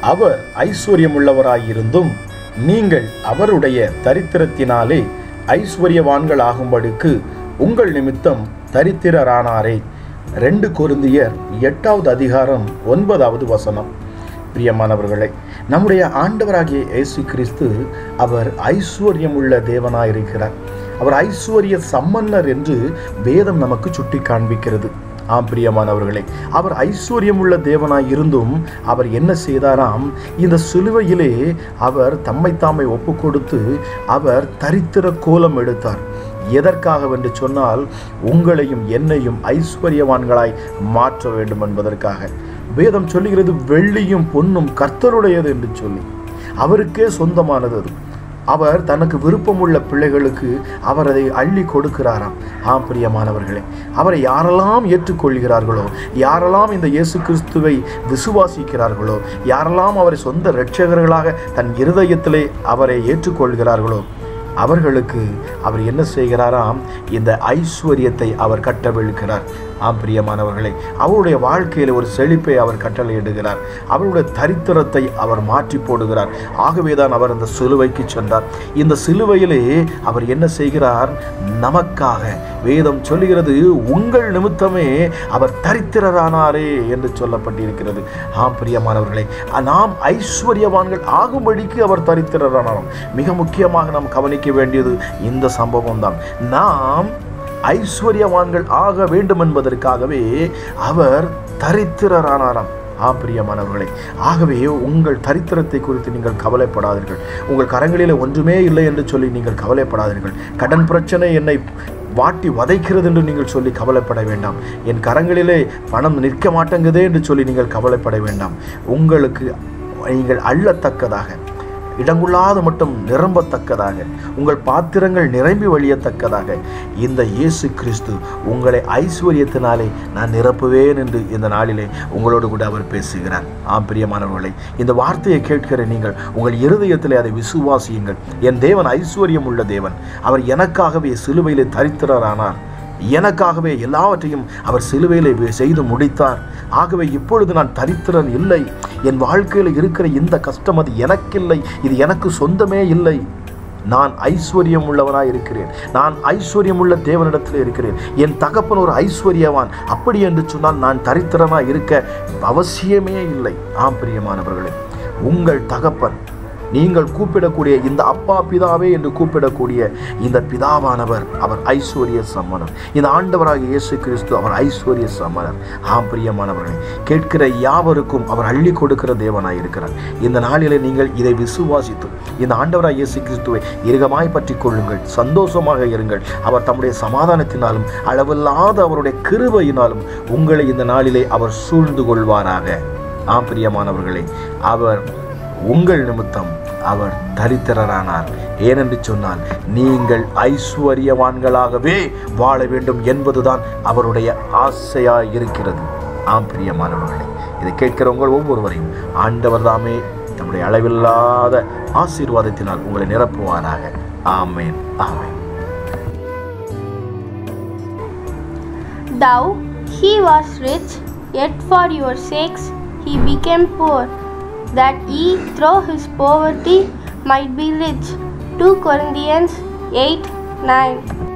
அவர் ஐஸ்வர்யமுள்ளவராயிருந்தும் நீங்கள் அவருடைய தரித்திரத்தினாலே ஐஸ்வர்யவான்கள் ஆகும்படிக்கு உங்கள் நிமித்தம் தரித்திரரானாரே ரெண்டு கொருந்தியர் எட்டாவது அதிகாரம் ஒன்பதாவது வசனம் பிரியமானவர்களே நம்முடைய ஆண்டவராகிய இயேசு கிறிஸ்து அவர் ஐஸ்வர்யமுள்ள தேவனாயிருக்கிறார் அவர் ஐஸ்வர்ய சம்பன்னர் என்று வேதம் நமக்கு சுட்டி காண்பிக்கிறது ஆம் பிரியமானவர்களே அவர் ஐஸ்வர்யமுள்ள தேவனாய் இருந்தும் அவர் என்ன செய்தாராம் இந்த சிலுவையிலே அவர் தம்மை தாமை ஒப்பு கொடுத்து அவர் தரித்திர கோலம் எடுத்தார் எதற்காகவென்று சொன்னால் உங்களையும் என்னையும் ஐஸ்வர்யவான்களாய் மாற்ற வேண்டும் என்பதற்காக வேதம் சொல்லுகிறது வெள்ளியும் பொன்னும் கர்த்தருடையது என்று சொல்லி அவருக்கே சொந்தமானது அது அவர் தனக்கு விருப்பமுள்ள பிள்ளைகளுக்கு அவர் அதை அள்ளி கொடுக்கிறாராம் ஆம் பிரியமானவர்களே அவரை யாரெல்லாம் ஏற்றுக்கொள்கிறார்களோ யாரெல்லாம் இந்த இயேசு கிறிஸ்துவை விசுவாசிக்கிறார்களோ யாரெல்லாம் அவரை சொந்த இரட்சகர்களாக தன் இருதயத்திலே அவரை ஏற்றுக்கொள்கிறார்களோ அவர்களுக்கு அவர் என்ன செய்கிறாராம் இந்த ஐஸ்வர்யத்தை அவர் கட்டவிழ்க்கிறார் ஆம் பிரியமானவர்களே அவருடைய வாழ்க்கையில் ஒரு செழிப்பை அவர் கட்டளையிடுகிறார் அவருடைய தரித்திரத்தை அவர் மாற்றி போடுகிறார் ஆகவேதான் அவர் அந்த சிலுவைக்கு சென்றார் இந்த சிலுவையிலே அவர் என்ன செய்கிறார் நமக்காக வேதம் சொல்லுகிறது உங்கள் நிமித்தமே அவர் தரித்திரரானாரே என்று சொல்லப்பட்டிருக்கிறது ஆம் பிரியமானவர்களே நாம் ஐஸ்வர்யவான்கள் ஆகும்படிக்கு அவர் தரித்திரரானார் மிக முக்கியமாக நாம் கவனிக்க வேண்டியது இந்த சம்பவம் தான் நாம் ஐஸ்வர்யவான்கள் ஆக வேண்டும் என்பதற்காகவே அவர் தரித்திரரானாராம் ஆ பிரியமானவர்களே ஆகவே உங்கள் தரித்திரத்தை குறித்து நீங்கள் கவலைப்படாதீர்கள் உங்கள் கரங்களிலே ஒன்றுமே இல்லை என்று சொல்லி நீங்கள் கவலைப்படாதீர்கள் கடன் பிரச்சனை என்னை வாட்டி வதைக்கிறது என்று நீங்கள் சொல்லி கவலைப்பட வேண்டாம் என் கரங்களிலே பணம் நிற்க மாட்டேங்குதே என்று சொல்லி நீங்கள் கவலைப்பட வேண்டாம் உங்களுக்கு நீங்கள் அள்ளத்தக்கதாக இடங்குள்ளாத மட்டும் நிரம்பத்தக்கதாக உங்கள் பாத்திரங்கள் நிரம்பி வழியத்தக்கதாக இந்த இயேசு கிறிஸ்து உங்களை ஐஸ்வர்யத்தினாலே நான் நிரப்புவேன் என்று இந்த நாளிலே உங்களோடு கூட அவர் பேசுகிறார் ஆம் பிரியமானவர்களே இந்த வார்த்தையை கேட்கிற நீங்கள் உங்கள் இருதயத்திலே அதை விசுவாசியுங்கள் என் தேவன் ஐஸ்வர்யம் உள்ள தேவன் அவர் எனக்காகவே சிலுவையிலே தரித்திரரானார் எனக்காகவே எல்லாவற்றையும் அவர் சிலுவையில் செய்து முடித்தார் ஆகவே இப்பொழுது நான் தரித்திரன் இல்லை என் வாழ்க்கையில் இருக்கிற இந்த கஷ்டம் அது எனக்கில்லை இது எனக்கு சொந்தமே இல்லை நான் ஐஸ்வர்யம் உள்ளவனாய் இருக்கிறேன் நான் ஐஸ்வர்யம் உள்ள தேவனிடத்தில் இருக்கிறேன் என் தகப்பன் ஒரு ஐஸ்வர்யவான் அப்படி என்று சொன்னால் நான் தரித்திரனாய் இருக்க அவசியமே இல்லை ஆம் பிரியமானவர்களே உங்கள் தகப்பன் நீங்கள் கூப்பிடக்கூடிய இந்த அப்பா பிதாவே என்று கூப்பிடக்கூடிய இந்த பிதாவானவர் அவர் ஐஸ்வர்ய சம்மனர் இந்த ஆண்டவராக இயேசு கிறிஸ்து அவர் ஐஸ்வர்ய சம்மனர் ஆம் பிரியமானவர்களே கேட்கிற யாவருக்கும் அவர் அள்ளி கொடுக்கிற தேவனாய் இருக்கிறார் இந்த நாளிலே நீங்கள் இதை விசுவாசித்து இந்த ஆண்டவராக இயேசு கிறிஸ்துவை இறுகமாய் பற்றி கொள்ளுங்கள் சந்தோஷமாக இருங்கள் அவர் தம்முடைய சமாதானத்தினாலும் அளவில்லாத அவருடைய கிருபையினாலும் உங்களை இந்த நாளிலே அவர் சூழ்ந்து கொள்வாராக ஆம் பிரியமானவர்களே அவர் உங்கள் நிமித்தம் அவர் தரித்திரரானார் ஏனென்று சொன்னால் நீங்கள் ஐஸ்வர்யவான்களாகவே வாழ வேண்டும் என்பதுதான் அவருடைய ஆசையாய் இருக்கிறது ஆம் பிரியமானவர்களே இதை கேட்கிறவங்கள் ஒவ்வொருவரையும் ஆண்டவர் தாமே நம்முடைய அளவில்லாத ஆசீர்வாதத்தினால் உங்களை நிரப்புவாராக ஆமேன் ஆமேன் Thou, he was rich, yet for your sakes he became poor, that ye through his poverty might be rich. 2 Corinthians 8 9.